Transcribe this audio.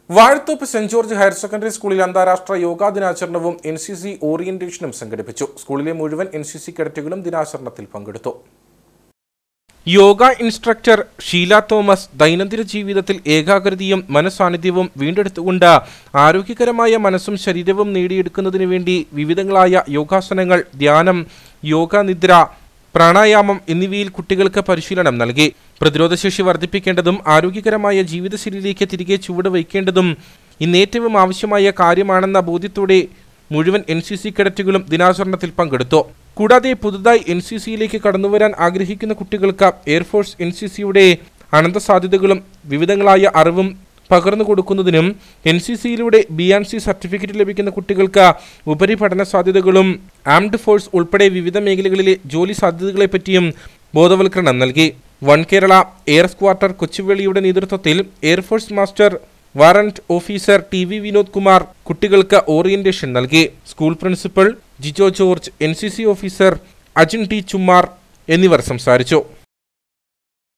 Vazhathope Saint George higher secondary സ്കൂളിൽ അന്താരാഷ്ട്ര യോഗാ ദിനാചരണവും എൻ സി സി ഓറിയന്റേഷനും സംഘടിപ്പിച്ചു സ്കൂളിലെ മുഴുവൻ എൻ സി സി കേഡറ്റുകളും ദിനാചരണത്തിൽ പങ്കെടുത്തു യോഗ ഇൻസ്ട്രക്ടർ ഷീല തോമസ് ദൈനംദിന ജീവിതത്തിൽ ഏകാഗ്രതയും മനസാന്നിധ്യവും വീണ്ടെടുത്തുകൊണ്ട് ആരോഗ്യകരമായ മനസ്സും ശരീരവും നേടിയെടുക്കുന്നതിന് വേണ്ടി വിവിധങ്ങളായ യോഗാസനങ്ങൾ ധ്യാനം യോഗ നിദ്ര പ്രാണായാമം എന്നിവയിൽ കുട്ടികൾക്ക് പരിശീലനം നൽകി പ്രതിരോധശേഷി വർദ്ധിപ്പിക്കേണ്ടതും ആരോഗ്യകരമായ ജീവിതശൈലിയിലേക്ക് തിരികെ ചുവട് വയ്ക്കേണ്ടതും ഇന്നേറ്റവും ആവശ്യമായ കാര്യമാണെന്ന ബോധ്യത്തോടെ മുഴുവൻ എൻ സി സി കേഡറ്റുകളും ദിനാചരണത്തിൽ പങ്കെടുത്തു കൂടാതെ പുതുതായി എൻ സി സിയിലേക്ക് കടന്നുവരാൻ ആഗ്രഹിക്കുന്ന കുട്ടികൾക്ക് എയർഫോഴ്സ് എൻ സി സിയുടെ അനന്ത സാധ്യതകളും വിവിധങ്ങളായ അറിവും പകർന്നു കൊടുക്കുന്നതിനും എൻ സി സിയിലൂടെ ബി ആൻഡ് സി സർട്ടിഫിക്കറ്റ് ലഭിക്കുന്ന കുട്ടികൾക്ക് ഉപരിപഠന സാധ്യതകളും ആംഡ് ഫോഴ്സ് ഉൾപ്പെടെ വിവിധ മേഖലകളിലെ ജോലി സാധ്യതകളെപ്പറ്റിയും ബോധവൽക്കരണം നൽകി വൺ കേരള എയർ സ്ക്വാർട്ടർ കൊച്ചുവേളിയുടെ നേതൃത്വത്തിൽ air force master warrant officer T V Vinod Kumar കുട്ടികൾക്ക് ഓറിയന്റേഷൻ നൽകി school principal Jijo George N C C officer Ajin T Chummar എന്നിവർ സംസാരിച്ചു